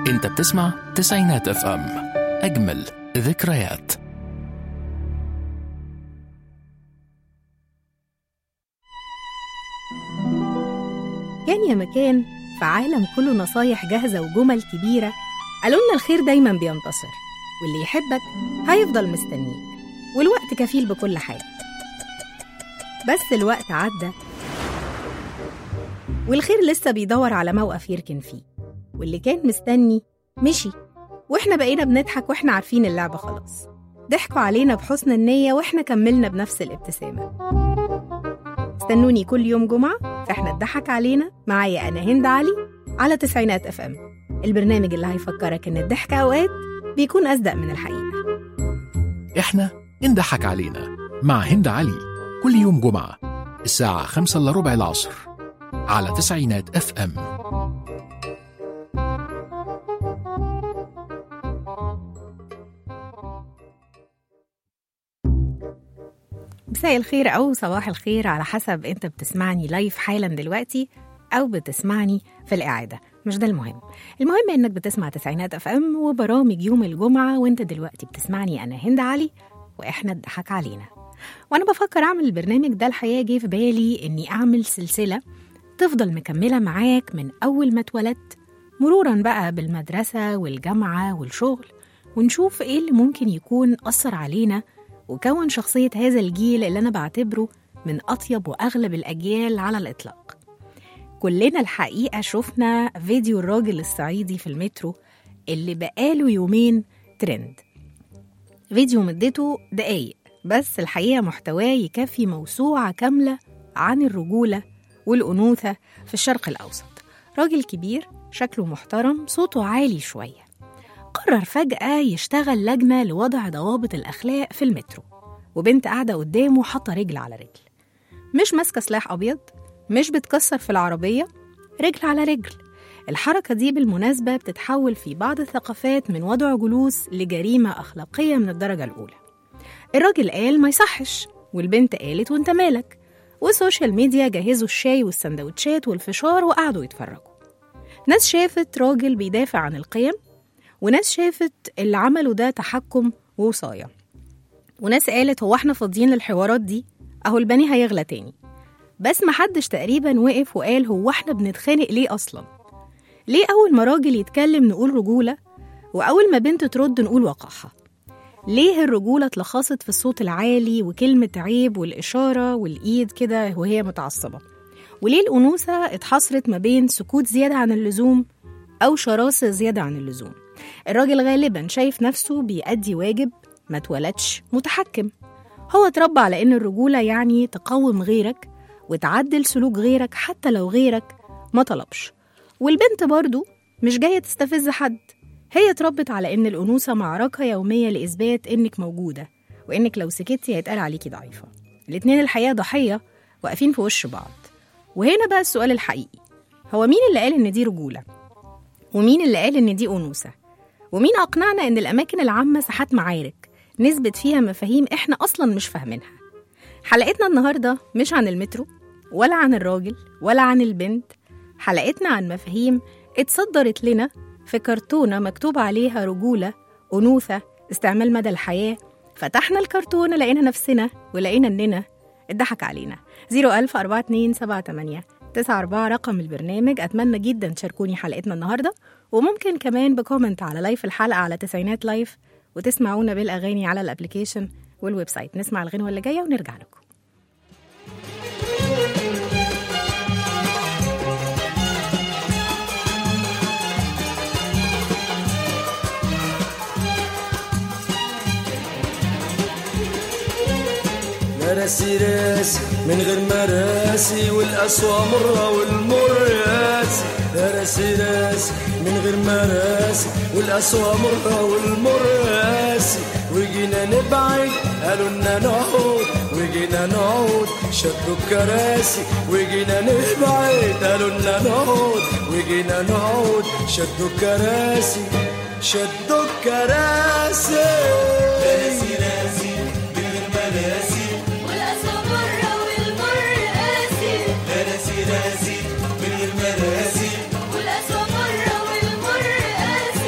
انت بتسمع تسعينات اف ام اجمل ذكريات كان يا مكان في عالم كله نصايح جاهزة وجمل كبيرة قالوا لنا الخير دايما بينتصر واللي يحبك هيفضل مستنيك والوقت كفيل بكل حاجة بس الوقت عدى والخير لسه بيدور على موقف يركن فيه واللي كان مستني مشي واحنا بقينا بنضحك واحنا عارفين اللعبة خلاص ضحكوا علينا بحسن النية واحنا كملنا بنفس الابتسامة استنوني كل يوم جمعة فاحنا اتضحك علينا معايا أنا هند علي على تسعينات اف ام البرنامج اللي هيفكرك إن الضحك أوقات بيكون أصدق من الحقيقة احنا انضحك علينا مع هند علي كل يوم جمعة الساعة خمسة إلا ربع العصر على تسعينات اف ام مساء الخير أو صباح الخير على حسب أنت بتسمعني لايف حالا دلوقتي أو بتسمعني في الإعادة مش ده المهم المهم إنك بتسمع تسعينات أف أم وبرامج يوم الجمعة وأنت دلوقتي بتسمعني أنا هند علي وإحنا اتضحك علينا وأنا بفكر أعمل البرنامج ده الحقيقة جه في بالي إني أعمل سلسلة تفضل مكملة معاك من أول ما اتولدت مرورا بقى بالمدرسة والجامعة والشغل ونشوف إيه اللي ممكن يكون أثر علينا وكون شخصية هذا الجيل اللي أنا بعتبره من أطيب وأغلب الأجيال على الإطلاق كلنا الحقيقة شفنا فيديو الراجل الصعيدي في المترو اللي بقاله يومين ترند فيديو مدته دقايق بس الحقيقة محتواه يكفي موسوعة كاملة عن الرجولة والأنوثة في الشرق الأوسط راجل كبير شكله محترم صوته عالي شوية قرر فجأة يشتغل لجنة لوضع ضوابط الأخلاق في المترو وبنت قاعدة قدامه حاطة رجل على رجل مش ماسكة سلاح أبيض مش بتكسر في العربية رجل على رجل الحركة دي بالمناسبة بتتحول في بعض الثقافات من وضع جلوس لجريمة أخلاقية من الدرجة الأولى الراجل قال ما يصحش والبنت قالت وانت مالك والسوشيال ميديا جهزوا الشاي والسندوتشات والفشار وقعدوا يتفرجوا ناس شافت راجل بيدافع عن القيم وناس شافت اللي عمله ده تحكم ووصاية وناس قالت هو احنا فاضيين للحوارات دي اهو البني هيغلى تاني بس محدش تقريبا وقف وقال هو احنا بنتخانق ليه اصلا ليه اول ما راجل يتكلم نقول رجولة واول ما بنت ترد نقول وقاحة ليه الرجولة اتلخصت في الصوت العالي وكلمة عيب والإشارة والإيد كده وهي متعصبة وليه الأنوثة اتحصرت ما بين سكوت زيادة عن اللزوم أو شراسة زيادة عن اللزوم الراجل غالبا شايف نفسه بيأدي واجب ما اتولدش متحكم هو اتربى على ان الرجولة يعني تقوم غيرك وتعدل سلوك غيرك حتى لو غيرك ما طلبش والبنت برضو مش جاية تستفز حد هي اتربت على ان الأنوثة معركة يومية لإثبات انك موجودة وانك لو سكتي هيتقال عليكي ضعيفة الاتنين الحقيقة ضحية واقفين في وش بعض وهنا بقى السؤال الحقيقي هو مين اللي قال ان دي رجولة ومين اللي قال ان دي أنوثة ومين أقنعنا إن الأماكن العامة ساحات معارك نثبت فيها مفاهيم إحنا أصلا مش فاهمينها حلقتنا النهاردة مش عن المترو ولا عن الراجل ولا عن البنت حلقتنا عن مفاهيم اتصدرت لنا في كرتونة مكتوب عليها رجولة أنوثة استعمال مدى الحياة فتحنا الكرتونة لقينا نفسنا ولقينا إننا اتضحك علينا 01000 4278 تسعة أربعة رقم البرنامج أتمنى جدا تشاركوني حلقتنا النهاردة وممكن كمان بكومنت على لايف الحلقة على تسعينات لايف وتسمعونا بالأغاني على الأبليكيشن والويب سايت نسمع الغنوة اللي جاية ونرجع لكم مراسي راسي من غير مراسي والقسوة مرة والمر ياسي راسي راسي من غير مراسي والقسوة مرة والمر ياسي وجينا نبعد قالوا لنا نقعد وجينا نقعد شدوا الكراسي وجينا نبعد قالوا لنا نقعد وجينا نقعد شدوا الكراسي شدوا الكراسي راسي راسي من غير مراسي والأسوأ مرة والمر قاسي راسي راسي من غير مراسي والأسوأ مرة والمر قاسي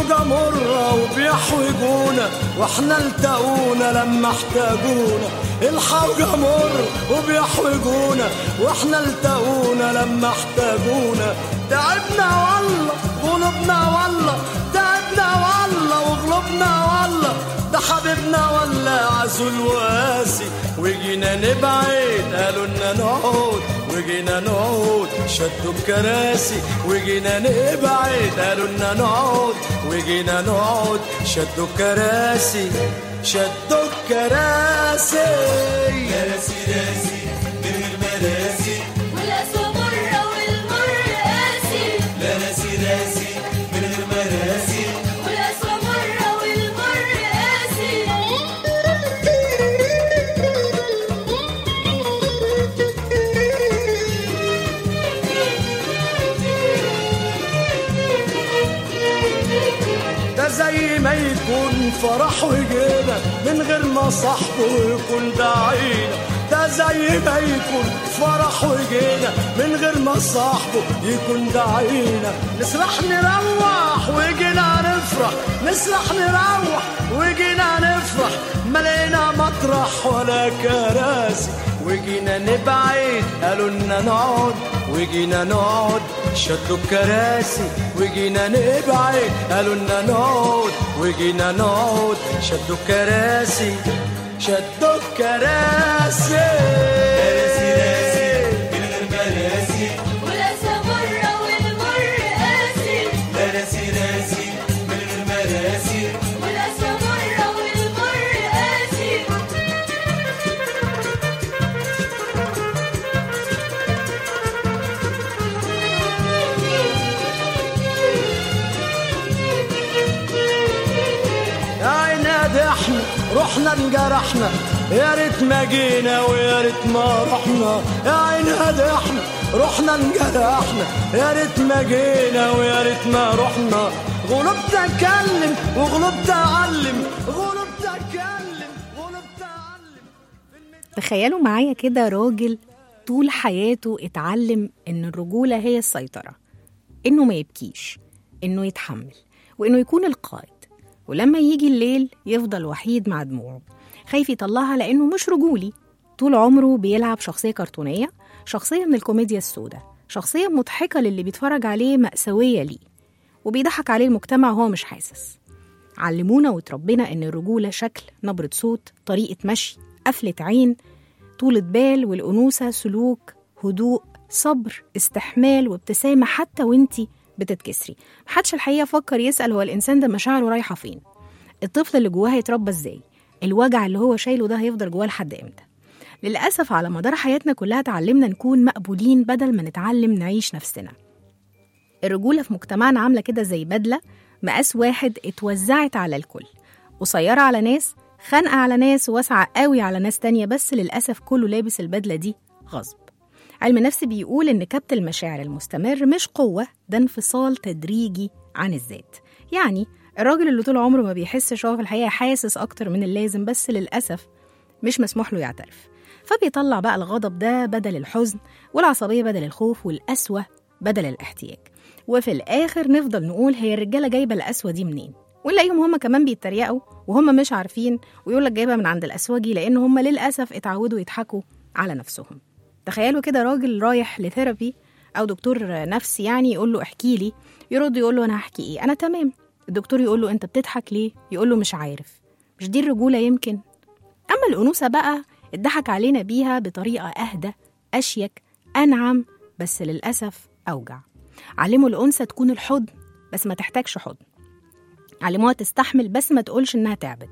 الحوجة مرة وبيحوجونا واحنا التقونا لما احتاجونا الحوجة مرة وبيحوجونا واحنا التقونا لما احتاجونا تعبنا والله قلوبنا والله تعبنا والله وغلوبنا والله ده حبيبنا ولا عزول واسي وجينا نبعد قالوا لنا نقعد وجينا نقعد شدوا الكراسي وجينا نبعد قالوا لنا نقعد وجينا نقعد شدوا الكراسي شدوا الكراسي كراسي راسي من غير مراسي والقسوة مرة والمر قاسي لا راسي راسي من غير مراسي والقسوة مرة والمر قاسي ده زي ما يكون فرح وجينا من غير ما صاحبه يكون داعينا ده زي ما يكون فرح وجينا من غير ما صاحبه يكون داعينا نسرح نروح وجينا نفرح نسرح نروح وجينا نفرح ملينا مطرح ولا كراسي وجينا نبعد قالوا لنا نقعد وجينا نقعد شدوا الكراسي وجينا نبعد قالوا لنا نقعد وجينا نقعد شدوا الكراسي شدوا الكراسي والقسوة مرة والمر قاسي والقسوة مرة والمر قاسي يا عيناد احنا رحنا انجرحنا يا ريت ما جينا ويا ريت ما رحنا يا عيناد احنا رحنا انجرحنا يا ريت ما جينا ويا ريت ما رحنا غلبت اتكلم وغلبت اعلم غلبت اتكلم غلبت اعلم تخيلوا معايا كده راجل طول حياته اتعلم ان الرجولة هي السيطرة انه ما يبكيش انه يتحمل وانه يكون القائد ولما يجي الليل يفضل وحيد مع دموعه خايف يطلعها لانه مش رجولي طول عمره بيلعب شخصية كرتونية شخصية من الكوميديا السوداء شخصية مضحكة للي بيتفرج عليه مأساوية ليه وبيضحك عليه المجتمع وهو مش حاسس علمونا وتربينا ان الرجولة شكل نبرة صوت طريقة مشي قفلة عين طولة بال والأنوثة سلوك هدوء صبر استحمال وابتسامة حتى وانتي بتتكسري محدش الحقيقة فكر يسأل هو الإنسان ده مشاعره رايحة فين الطفل اللي جواه هيتربى ازاي الوجع اللي هو شايله ده هيفضل جواه لحد امتى للأسف على مدار حياتنا كلها اتعلمنا نكون مقبولين بدل ما نتعلم نعيش نفسنا الرجولة في مجتمعنا عاملة كده زي بدلة مقاس واحد اتوزعت على الكل قصيرة على ناس خانقة على ناس واسعة قوي على ناس تانية بس للأسف كله لابس البدلة دي غصب علم النفس بيقول إن كبت المشاعر المستمر مش قوة ده انفصال تدريجي عن الذات يعني الراجل اللي طول عمره ما بيحسش هو في الحقيقة حاسس أكتر من اللازم بس للأسف مش مسموح له يعترف فبيطلع بقى الغضب ده بدل الحزن والعصبية بدل الخوف والقسوة بدل الاحتياج وفي الآخر نفضل نقول هي الرجالة جايبة القسوة دي منين ونلاقيهم هم كمان بيتريقوا وهم مش عارفين ويقول لك جايبها من عند الأسواجي لأن هم للأسف اتعودوا يضحكوا على نفسهم تخيلوا كده راجل رايح لثيرابي أو دكتور نفسي يعني يقول له احكي لي يرد يقول له أنا هحكي إيه أنا تمام الدكتور يقول له أنت بتضحك ليه يقول له مش عارف مش دي الرجولة يمكن أما الأنوثة بقى اتضحك علينا بيها بطريقة أهدى أشيك أنعم بس للأسف أوجع علموا الأنثى تكون الحضن بس ما تحتاجش حضن علموها تستحمل بس ما تقولش إنها تعبت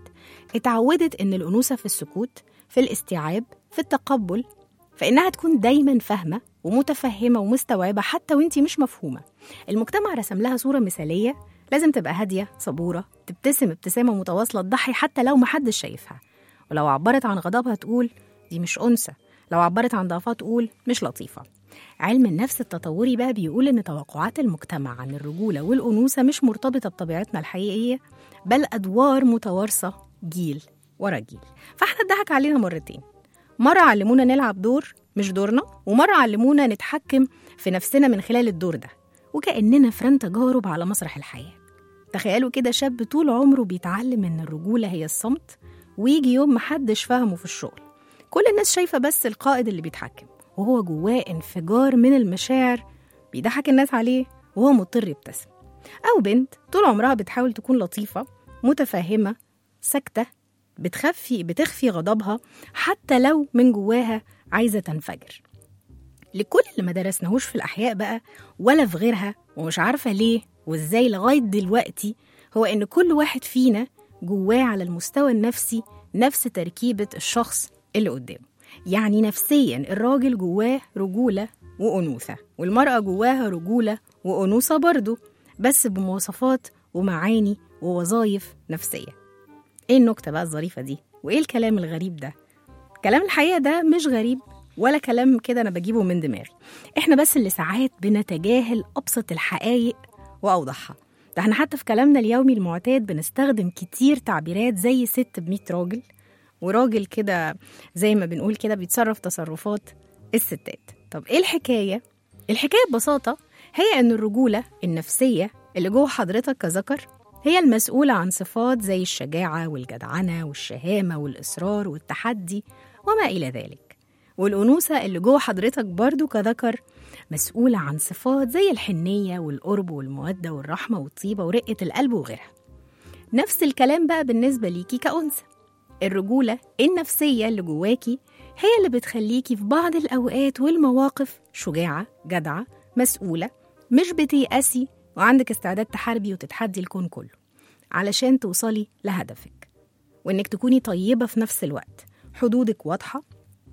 اتعودت إن الأنوثة في السكوت في الاستيعاب في التقبل فإنها تكون دايما فاهمة ومتفهمة ومستوعبة حتى وانتي مش مفهومة المجتمع رسم لها صورة مثالية لازم تبقى هادية صبورة تبتسم ابتسامة متواصلة تضحي حتى لو محدش شايفها ولو عبرت عن غضبها تقول دي مش أنثى لو عبرت عن ضعفها تقول مش لطيفة علم النفس التطوري بقى بيقول إن توقعات المجتمع عن الرجولة والأنوثة مش مرتبطة بطبيعتنا الحقيقية بل أدوار متوارثة جيل ورا جيل فاحنا اتضحك علينا مرتين مرة علمونا نلعب دور مش دورنا ومرة علمونا نتحكم في نفسنا من خلال الدور ده وكأننا فران تجارب على مسرح الحياة تخيلوا كده شاب طول عمره بيتعلم إن الرجولة هي الصمت ويجي يوم محدش فاهمه في الشغل كل الناس شايفة بس القائد اللي بيتحكم وهو جواه انفجار من المشاعر بيضحك الناس عليه وهو مضطر يبتسم أو بنت طول عمرها بتحاول تكون لطيفة متفهمة ساكتة بتخفي بتخفي غضبها حتى لو من جواها عايزة تنفجر لكل اللي ما درسناهوش في الأحياء بقى ولا في غيرها ومش عارفة ليه وإزاي لغاية دلوقتي هو إن كل واحد فينا جواه على المستوى النفسي نفس تركيبة الشخص اللي قدامه يعني نفسيا الراجل جواه رجولة وأنوثة والمرأة جواها رجولة وأنوثة برضه بس بمواصفات ومعاني ووظائف نفسية ايه النكتة بقى الظريفة دي وايه الكلام الغريب ده كلام الحقيقة ده مش غريب ولا كلام كده أنا بجيبه من دماغي إحنا بس اللي ساعات بنتجاهل أبسط الحقائق وأوضحها ده احنا حتى في كلامنا اليومي المعتاد بنستخدم كتير تعبيرات زي ست بمية راجل وراجل كده زي ما بنقول كده بيتصرف تصرفات الستات طب ايه الحكاية؟ الحكاية ببساطة هي ان الرجولة النفسية اللي جوه حضرتك كذكر هي المسؤولة عن صفات زي الشجاعة والجدعنة والشهامة والإصرار والتحدي وما إلى ذلك والأنوثة اللي جوه حضرتك برضو كذكر مسؤولة عن صفات زي الحنية والقرب والمودة والرحمة والطيبة ورقة القلب وغيرها نفس الكلام بقى بالنسبة ليكي كأنثى الرجولة النفسية اللي جواكي هي اللي بتخليكي في بعض الأوقات والمواقف شجاعة جدعة مسؤولة مش بتيأسي وعندك استعداد تحاربي وتتحدي الكون كله علشان توصلي لهدفك وإنك تكوني طيبة في نفس الوقت حدودك واضحة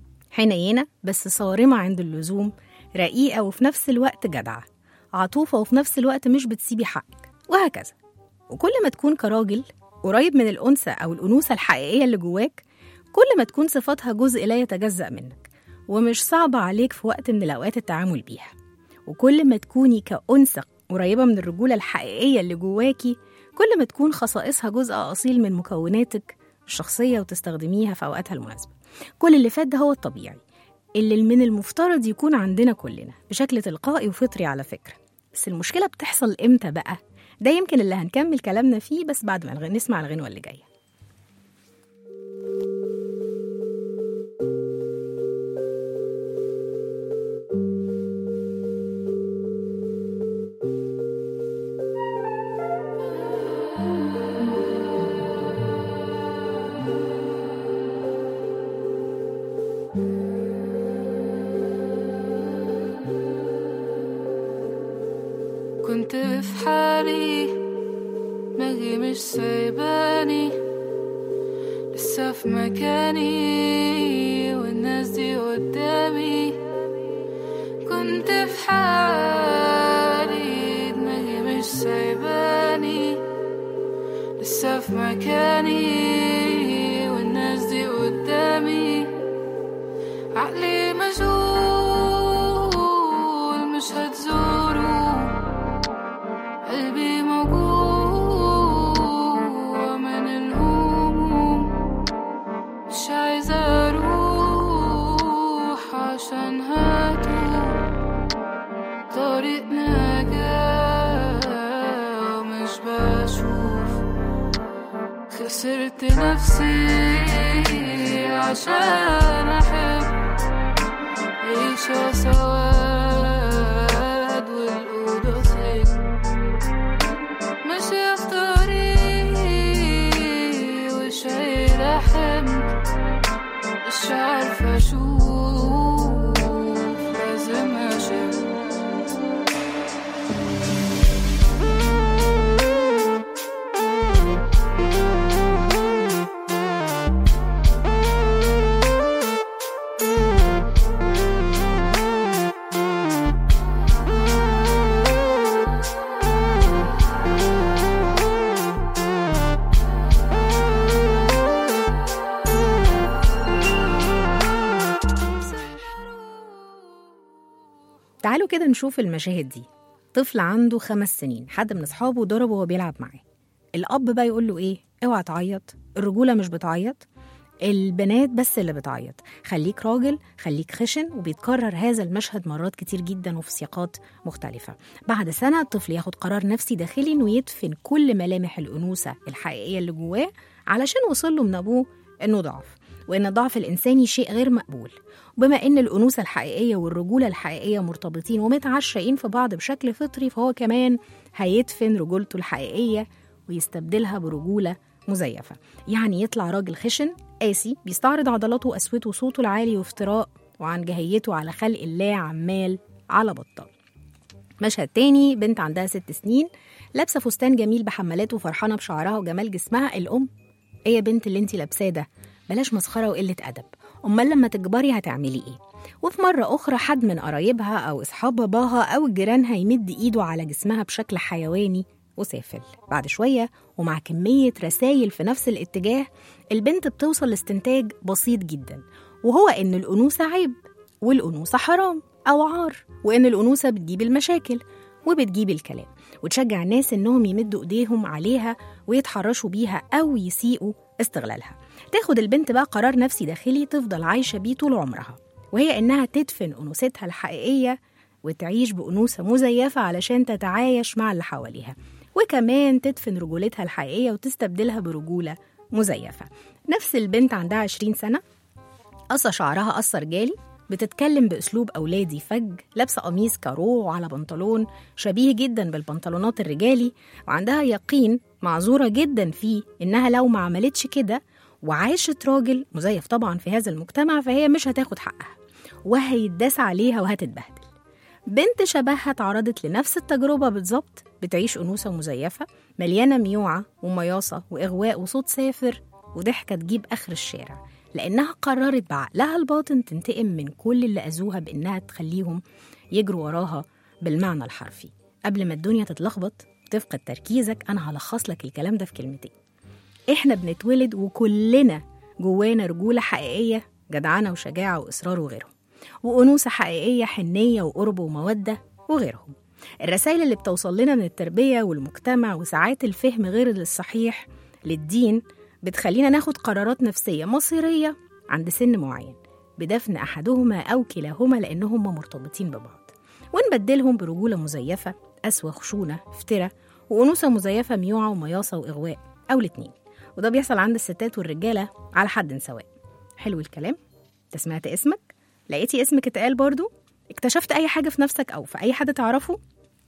حنينة بس صارمة عند اللزوم رقيقة وفي نفس الوقت جدعة عطوفة وفي نفس الوقت مش بتسيبي حقك وهكذا وكل ما تكون كراجل قريب من الأنثى أو الأنوثة الحقيقية اللي جواك كل ما تكون صفاتها جزء لا يتجزأ منك ومش صعبة عليك في وقت من الأوقات التعامل بيها وكل ما تكوني كأنثى قريبة من الرجولة الحقيقية اللي جواكي كل ما تكون خصائصها جزء أصيل من مكوناتك الشخصية وتستخدميها في أوقاتها المناسبة كل اللي فات ده هو الطبيعي اللي من المفترض يكون عندنا كلنا بشكل تلقائي وفطري على فكرة بس المشكلة بتحصل إمتى بقى؟ ده يمكن اللي هنكمل كلامنا فيه بس بعد ما الغ- نسمع الغنوة اللي جاية كنت في حالي دماغي مش سايباني لسه في مكاني والناس دي قدامي كنت في حالي دماغي مش سايباني لسه في مكاني والناس دي قدامي عقلي مشغول مش هتزوره قلبي موجوع من الهموم مش عايزة أروح عشان هاتوه طريق نجاة ومش بشوف خسرت نفسي عشان أحب عيشة سواد والأوضة سجن ماشية في طريقي وشايلة حمل مش عارفة أشوف لازم أشوف تعالوا كده نشوف المشاهد دي طفل عنده خمس سنين حد من أصحابه ضربه وهو بيلعب معاه الأب بقى يقول له إيه اوعى تعيط الرجولة مش بتعيط البنات بس اللي بتعيط خليك راجل خليك خشن وبيتكرر هذا المشهد مرات كتير جدا وفي سياقات مختلفة بعد سنة الطفل ياخد قرار نفسي داخلي انه يدفن كل ملامح الأنوثة الحقيقية اللي جواه علشان وصل له من أبوه انه ضعف وان الضعف الانساني شيء غير مقبول وبما ان الانوثه الحقيقيه والرجوله الحقيقيه مرتبطين ومتعشقين في بعض بشكل فطري فهو كمان هيدفن رجولته الحقيقيه ويستبدلها برجوله مزيفه يعني يطلع راجل خشن قاسي بيستعرض عضلاته وقسوته وصوته العالي وافتراء وعن جهيته على خلق الله عمال على بطال مشهد تاني بنت عندها ست سنين لابسه فستان جميل بحمالات وفرحانه بشعرها وجمال جسمها الام ايه يا بنت اللي انت لابساه ده بلاش مسخره وقله ادب امال لما تكبري هتعملي ايه وفي مرة أخرى حد من قرايبها أو أصحاب باباها أو جيرانها يمد إيده على جسمها بشكل حيواني وسافل بعد شوية ومع كمية رسايل في نفس الاتجاه البنت بتوصل لاستنتاج بسيط جدا وهو إن الأنوثة عيب والأنوثة حرام أو عار وإن الأنوثة بتجيب المشاكل وبتجيب الكلام وتشجع الناس إنهم يمدوا إيديهم عليها ويتحرشوا بيها أو يسيئوا استغلالها تاخد البنت بقى قرار نفسي داخلي تفضل عايشة بيه طول عمرها وهي إنها تدفن أنوثتها الحقيقية وتعيش بأنوثة مزيفة علشان تتعايش مع اللي حواليها وكمان تدفن رجولتها الحقيقية وتستبدلها برجولة مزيفة نفس البنت عندها 20 سنة قصة شعرها قصة رجالي بتتكلم بأسلوب أولادي فج لابسة قميص كارو وعلى بنطلون شبيه جدا بالبنطلونات الرجالي وعندها يقين معذورة جدا فيه إنها لو ما عملتش كده وعاشت راجل مزيف طبعا في هذا المجتمع فهي مش هتاخد حقها وهيتداس عليها وهتتبهدل بنت شبهها اتعرضت لنفس التجربة بالظبط بتعيش أنوثة مزيفة مليانة ميوعة ومياصة وإغواء وصوت سافر وضحكة تجيب آخر الشارع لأنها قررت بعقلها الباطن تنتقم من كل اللي أذوها بإنها تخليهم يجروا وراها بالمعنى الحرفي قبل ما الدنيا تتلخبط وتفقد تركيزك أنا هلخص لك الكلام ده في كلمتين إحنا بنتولد وكلنا جوانا رجولة حقيقية جدعنة وشجاعة وإصرار وغيرهم وأنوثة حقيقية حنية وقرب ومودة وغيرهم الرسائل اللي بتوصل لنا من التربية والمجتمع وساعات الفهم غير الصحيح للدين بتخلينا ناخد قرارات نفسية مصيرية عند سن معين بدفن أحدهما أو كلاهما لأنهم مرتبطين ببعض ونبدلهم برجولة مزيفة أسوأ خشونة افتراء وأنوثة مزيفة ميوعة ومياصة وإغواء أو الاتنين وده بيحصل عند الستات والرجالة على حد سواء حلو الكلام؟ انت سمعت اسمك؟ لقيتي اسمك اتقال برضو؟ اكتشفت أي حاجة في نفسك أو في أي حد تعرفه؟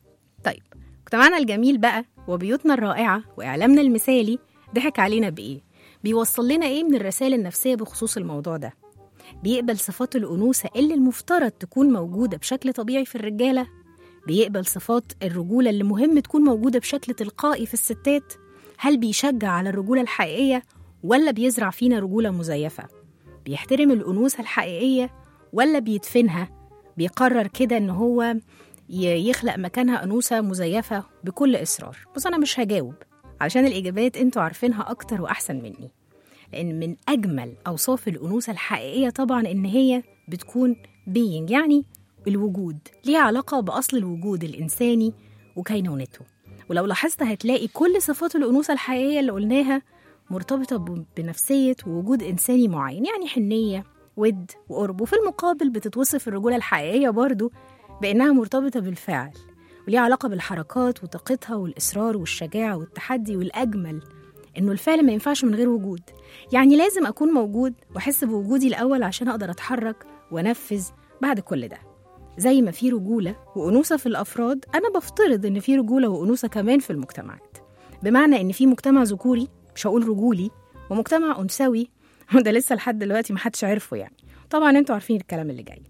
طيب مجتمعنا الجميل بقى وبيوتنا الرائعة وإعلامنا المثالي ضحك علينا بإيه؟ بيوصل لنا إيه من الرسائل النفسية بخصوص الموضوع ده؟ بيقبل صفات الأنوثة اللي المفترض تكون موجودة بشكل طبيعي في الرجالة؟ بيقبل صفات الرجولة اللي مهم تكون موجودة بشكل تلقائي في الستات؟ هل بيشجع على الرجولة الحقيقية ولا بيزرع فينا رجولة مزيفة؟ بيحترم الأنوثة الحقيقية ولا بيدفنها؟ بيقرر كده إن هو ي- يخلق مكانها أنوثة مزيفة بكل إصرار بس أنا مش هجاوب علشان الإجابات أنتوا عارفينها أكتر وأحسن مني لأن من أجمل أوصاف الأنوثة الحقيقية طبعا إن هي بتكون being يعني الوجود ليها علاقة بأصل الوجود الإنساني وكينونته ولو لاحظت هتلاقي كل صفات الأنوثة الحقيقية اللي قلناها مرتبطة ب- بنفسية ووجود إنساني معين يعني حنية ود وقرب وفي المقابل بتتوصف الرجولة الحقيقية برضو بإنها مرتبطة بالفعل وليها علاقة بالحركات وطاقتها والإصرار والشجاعة والتحدي والأجمل إنه الفعل ما ينفعش من غير وجود يعني لازم أكون موجود وأحس بوجودي الأول عشان أقدر أتحرك وأنفذ بعد كل ده زي ما في رجولة وأنوثة في الأفراد أنا بفترض إن في رجولة وأنوثة كمان في المجتمعات بمعنى إن في مجتمع ذكوري مش هقول رجولي ومجتمع أنثوي وده لسه لحد دلوقتي محدش عرفه يعني طبعا انتوا عارفين الكلام اللي جاي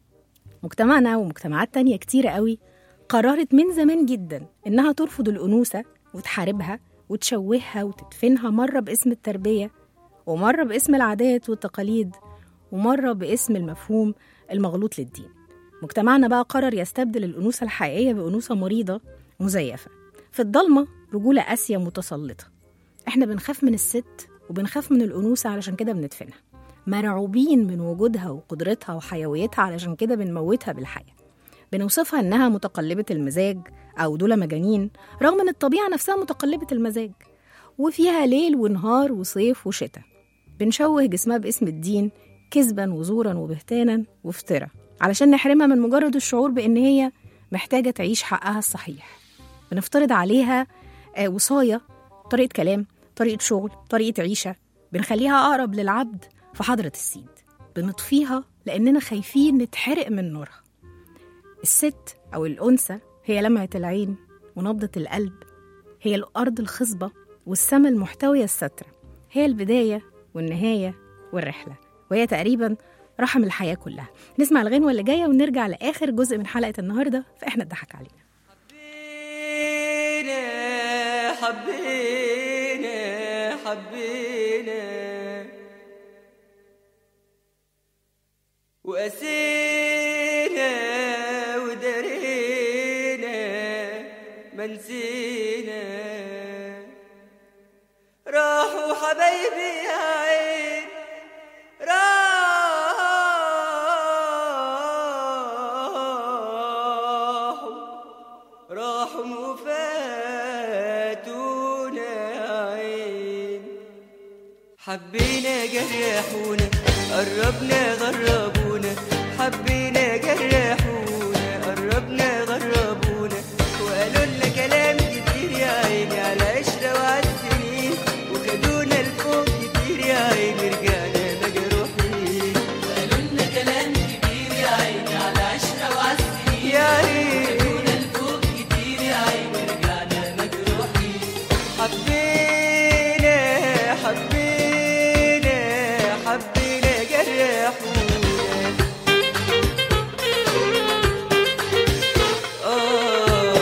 مجتمعنا ومجتمعات تانية كتيرة قوي قررت من زمان جدا إنها ترفض الأنوثة وتحاربها وتشوهها وتدفنها مرة باسم التربية ومرة باسم العادات والتقاليد ومرة باسم المفهوم المغلوط للدين مجتمعنا بقى قرر يستبدل الأنوثة الحقيقية بأنوثة مريضة مزيفة في الضلمة رجولة قاسية متسلطة احنا بنخاف من الست وبنخاف من الأنوثة علشان كده بندفنها مرعوبين من وجودها وقدرتها وحيويتها علشان كده بنموتها بالحياة بنوصفها إنها متقلبة المزاج أو دول مجانين رغم إن الطبيعة نفسها متقلبة المزاج وفيها ليل ونهار وصيف وشتاء بنشوه جسمها باسم الدين كذبا وزورا وبهتانا وافتراء علشان نحرمها من مجرد الشعور بإن هي محتاجة تعيش حقها الصحيح بنفترض عليها آه، وصاية طريقة كلام طريقة شغل طريقة عيشة بنخليها أقرب للعبد في حضرة السيد بنطفيها لأننا خايفين نتحرق من نورها الست أو الأنثى هي لمعة العين ونبضة القلب هي الأرض الخصبة والسماء المحتوية السترة هي البداية والنهاية والرحلة وهي تقريبا رحم الحياة كلها نسمع الغنوة اللي جاية ونرجع لآخر جزء من حلقة النهاردة فإحنا اتضحك علينا حبينا حبينا حبينا وقسينا ودرينا ما نسينا راحوا حبايبي يا عين راحوا راحوا وفاتونا عين حبينا جرحونا قربنا غربونا حبينا جرحونا قربنا غربونا وقالوا لنا كلام كتير يا عيني على عشرة وعلى السنين وخدونا لفوق كتير يا عيني رجعنا مجروحين قالوا لنا كلام كتير يا عيني على عشرة وعلى السنين يا عيني خدونا لفوق كتير يا عيني رجعنا مجروحين حبينا حبينا حبينا جرحونا آه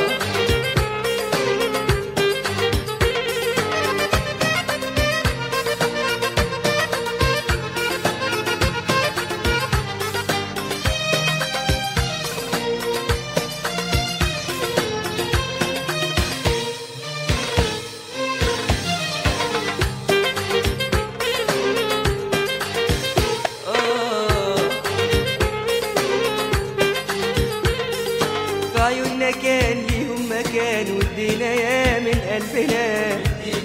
في عيوننا كان ليهم مكان وادينا يا من قلبنا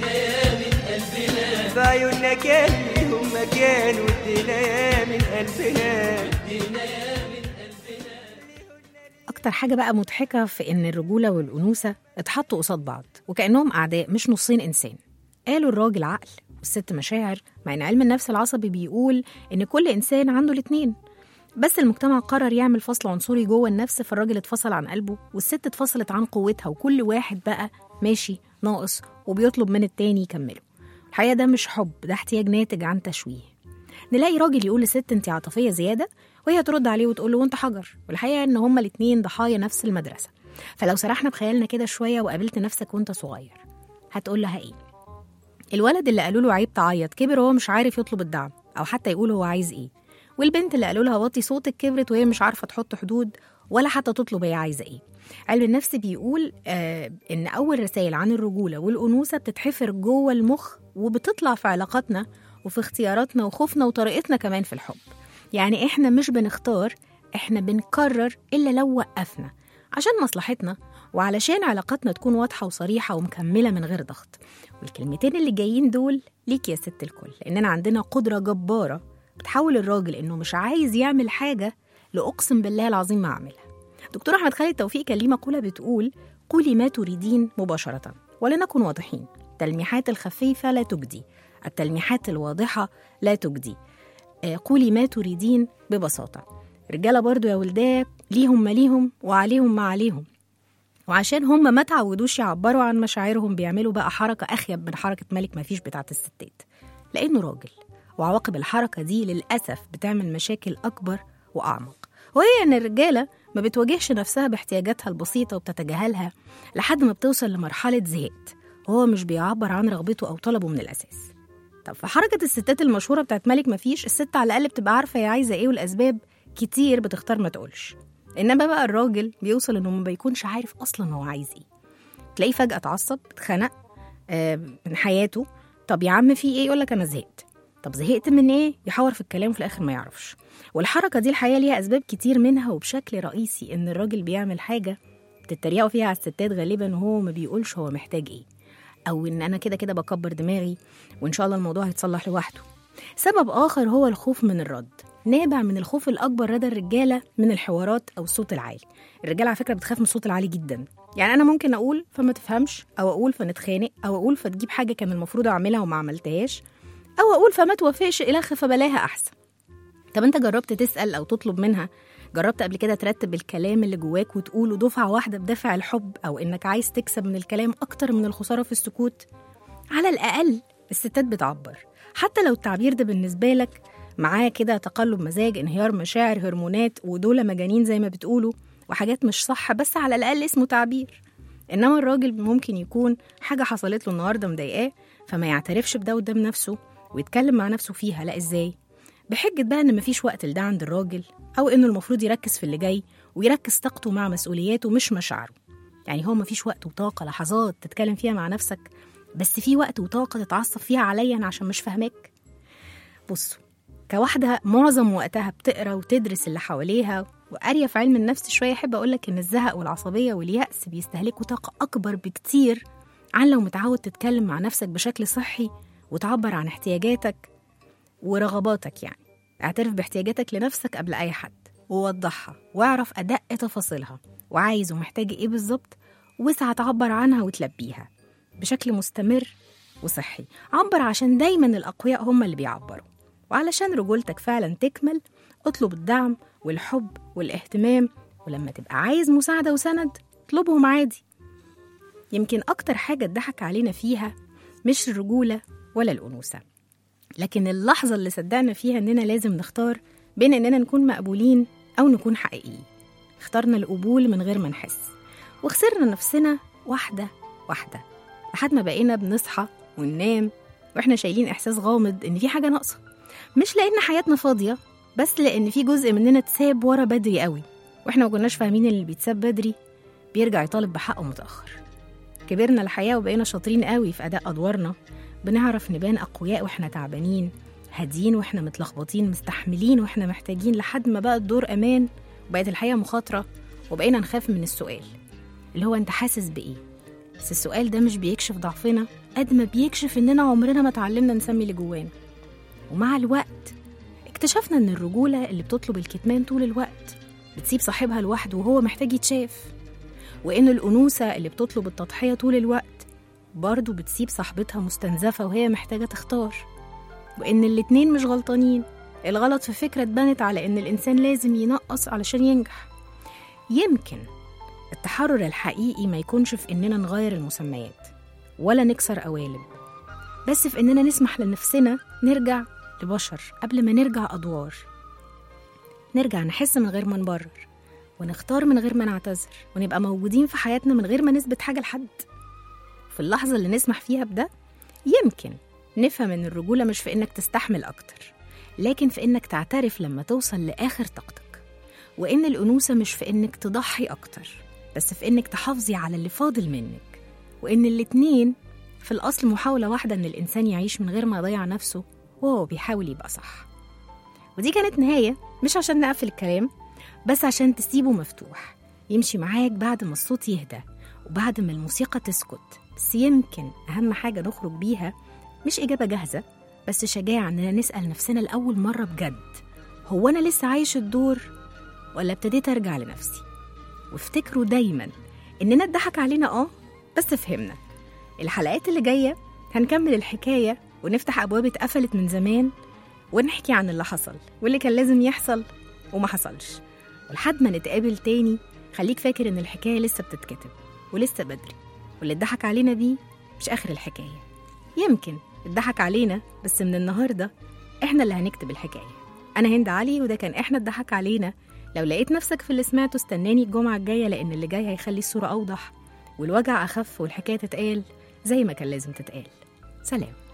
في عيوننا كان ليهم مكان وادينا يا من قلبنا أكتر حاجة بقى مضحكة في إن الرجولة والأنوثة اتحطوا قصاد بعض وكأنهم أعداء مش نصين إنسان قالوا الراجل عقل والست مشاعر مع إن علم النفس العصبي بيقول إن كل إنسان عنده الاتنين بس المجتمع قرر يعمل فصل عنصري جوه النفس فالراجل اتفصل عن قلبه والست اتفصلت عن قوتها وكل واحد بقى ماشي ناقص وبيطلب من التاني يكمله الحقيقة ده مش حب ده احتياج ناتج عن تشويه نلاقي راجل يقول لست انت عاطفية زيادة وهي ترد عليه وتقول له وانت حجر والحقيقة ان هما الاتنين ضحايا نفس المدرسة فلو سرحنا بخيالنا كده شوية وقابلت نفسك وانت صغير هتقول لها ايه الولد اللي قالوا له عيب تعيط كبر وهو مش عارف يطلب الدعم او حتى يقول هو عايز ايه والبنت اللي قالوا لها وطي صوتك كبرت وهي مش عارفه تحط حدود ولا حتى تطلب هي عايزه ايه علم النفس بيقول آه ان اول رسائل عن الرجوله والانوثه بتتحفر جوه المخ وبتطلع في علاقاتنا وفي اختياراتنا وخوفنا وطريقتنا كمان في الحب يعني احنا مش بنختار احنا بنقرر الا لو وقفنا عشان مصلحتنا وعلشان علاقاتنا تكون واضحه وصريحه ومكمله من غير ضغط والكلمتين اللي جايين دول ليك يا ست الكل لاننا عندنا قدره جباره بتحول الراجل انه مش عايز يعمل حاجه لاقسم بالله العظيم ما اعملها دكتور احمد خالد توفيق كان ليه مقوله بتقول قولي ما تريدين مباشره ولنكن واضحين التلميحات الخفيفه لا تجدي التلميحات الواضحه لا تجدي آه، قولي ما تريدين ببساطه رجاله برضو يا ولداه ليهم ما ليهم وعليهم ما عليهم وعشان هم ما تعودوش يعبروا عن مشاعرهم بيعملوا بقى حركة أخيب من حركة ملك مفيش بتاعة الستات لأنه راجل وعواقب الحركة دي للأسف بتعمل مشاكل أكبر وأعمق وهي إن الرجالة ما بتواجهش نفسها باحتياجاتها البسيطة وبتتجاهلها لحد ما بتوصل لمرحلة زهقت وهو مش بيعبر عن رغبته أو طلبه من الأساس طب في حركة الستات المشهورة بتاعت ملك مفيش الست على الأقل بتبقى عارفة هي عايزة إيه والأسباب كتير بتختار ما تقولش إنما بقى الراجل بيوصل إنه ما بيكونش عارف أصلا هو عايز إيه تلاقيه فجأة اتعصب اتخنق آه، من حياته طب يا عم في إيه يقول لك أنا زهقت طب زهقت من إيه يحور في الكلام وفي الآخر ما يعرفش والحركة دي الحقيقة ليها أسباب كتير منها وبشكل رئيسي إن الراجل بيعمل حاجة بتتريقوا فيها على الستات غالبا وهو ما بيقولش هو محتاج إيه او ان انا كده كده بكبر دماغي وان شاء الله الموضوع هيتصلح لوحده سبب آخر هو الخوف من الرد نابع من الخوف الأكبر لدى الرجالة من الحوارات أو الصوت العالي الرجالة على فكرة بتخاف من الصوت العالي جدا يعني أنا ممكن أقول فما تفهمش أو أقول فنتخانق أو أقول فتجيب حاجة كان المفروض أعملها وما عملتهاش أو أقول فما توافقش إلخ فبلاها أحسن طب أنت جربت تسأل أو تطلب منها جربت قبل كده ترتب الكلام اللي جواك وتقوله دفعة واحدة بدافع الحب أو إنك عايز تكسب من الكلام أكتر من الخسارة في السكوت على الأقل الستات بتعبر حتى لو التعبير ده بالنسبة لك معاه كده تقلب مزاج انهيار مشاعر هرمونات ودول مجانين زي ما بتقولوا وحاجات مش صح بس على الأقل اسمه تعبير إنما الراجل ممكن يكون حاجة حصلت له النهاردة مضايقاه فما يعترفش بده قدام نفسه ويتكلم مع نفسه فيها لا إزاي بحجة بقى إن مفيش وقت لده عند الراجل أو إنه المفروض يركز في اللي جاي ويركز طاقته مع مسؤولياته مش مشاعره يعني هو مفيش وقت وطاقة لحظات تتكلم فيها مع نفسك بس في وقت وطاقة تتعصب فيها عليا أنا عشان مش فاهماك بصوا كواحدة معظم وقتها بتقرا وتدرس اللي حواليها وقارية في علم النفس شوية أحب أقولك إن الزهق والعصبية واليأس بيستهلكوا طاقة أكبر بكتير عن لو متعود تتكلم مع نفسك بشكل صحي وتعبر عن احتياجاتك ورغباتك يعني اعترف باحتياجاتك لنفسك قبل أي حد ووضحها واعرف أدق تفاصيلها وعايز ومحتاج إيه بالظبط واسعى تعبر عنها وتلبيها بشكل مستمر وصحي عبر عشان دايما الأقوياء هم اللي بيعبروا وعلشان رجولتك فعلا تكمل اطلب الدعم والحب والاهتمام ولما تبقى عايز مساعدة وسند اطلبهم عادي يمكن أكتر حاجة اتضحك علينا فيها مش الرجولة ولا الأنوثة لكن اللحظة اللي صدقنا فيها إننا لازم نختار بين إننا نكون مقبولين أو نكون حقيقيين اخترنا القبول من غير ما نحس وخسرنا نفسنا واحدة واحدة لحد ما بقينا بنصحى وننام واحنا شايلين إحساس غامض إن في حاجة ناقصة مش لأن حياتنا فاضية بس لأن في جزء مننا اتساب ورا بدري قوي واحنا ما كناش فاهمين إن اللي بيتساب بدري بيرجع يطالب بحقه متأخر كبرنا الحياة وبقينا شاطرين قوي في أداء أدوارنا بنعرف نبان أقوياء واحنا تعبانين هاديين واحنا متلخبطين مستحملين واحنا محتاجين لحد ما بقى الدور أمان وبقت الحياة مخاطرة وبقينا نخاف من السؤال اللي هو أنت حاسس بإيه بس السؤال ده مش بيكشف ضعفنا قد ما بيكشف إننا عمرنا ما اتعلمنا نسمي اللي جوانا ومع الوقت اكتشفنا إن الرجولة اللي بتطلب الكتمان طول الوقت بتسيب صاحبها لوحده وهو محتاج يتشاف وإن الأنوثة اللي بتطلب التضحية طول الوقت برضه بتسيب صاحبتها مستنزفة وهي محتاجة تختار وإن الاتنين مش غلطانين الغلط في فكرة اتبنت على إن الإنسان لازم ينقص علشان ينجح يمكن التحرر الحقيقي ما يكونش في إننا نغير المسميات ولا نكسر قوالب بس في إننا نسمح لنفسنا نرجع لبشر قبل ما نرجع أدوار نرجع نحس من غير ما نبرر ونختار من غير ما نعتذر ونبقى موجودين في حياتنا من غير ما نثبت حاجة لحد في اللحظة اللي نسمح فيها بده يمكن نفهم إن الرجولة مش في إنك تستحمل أكتر لكن في إنك تعترف لما توصل لآخر طاقتك وإن الأنوثة مش في إنك تضحي أكتر بس في إنك تحافظي على اللي فاضل منك وإن الاتنين في الأصل محاولة واحدة إن الإنسان يعيش من غير ما يضيع نفسه وهو بيحاول يبقى صح ودي كانت نهاية مش عشان نقفل الكلام بس عشان تسيبه مفتوح يمشي معاك بعد ما الصوت يهدى وبعد ما الموسيقى تسكت بس يمكن أهم حاجة نخرج بيها مش إجابة جاهزة بس شجاعة إننا نسأل نفسنا لأول مرة بجد هو أنا لسه عايش الدور ولا ابتديت أرجع لنفسي وافتكروا دايما إننا اتضحك علينا آه بس فهمنا الحلقات اللي جاية هنكمل الحكاية ونفتح أبواب اتقفلت من زمان ونحكي عن اللي حصل واللي كان لازم يحصل وما حصلش ولحد ما نتقابل تاني خليك فاكر إن الحكاية لسه بتتكتب ولسه بدري واللي اتضحك علينا بيه مش آخر الحكاية يمكن اتضحك علينا بس من النهاردة احنا اللي هنكتب الحكاية أنا هند علي وده كان احنا اتضحك علينا لو لقيت نفسك في اللي سمعته استناني الجمعة الجاية لأن اللي جاي هيخلي الصورة أوضح والوجع أخف والحكاية تتقال زي ما كان لازم تتقال سلام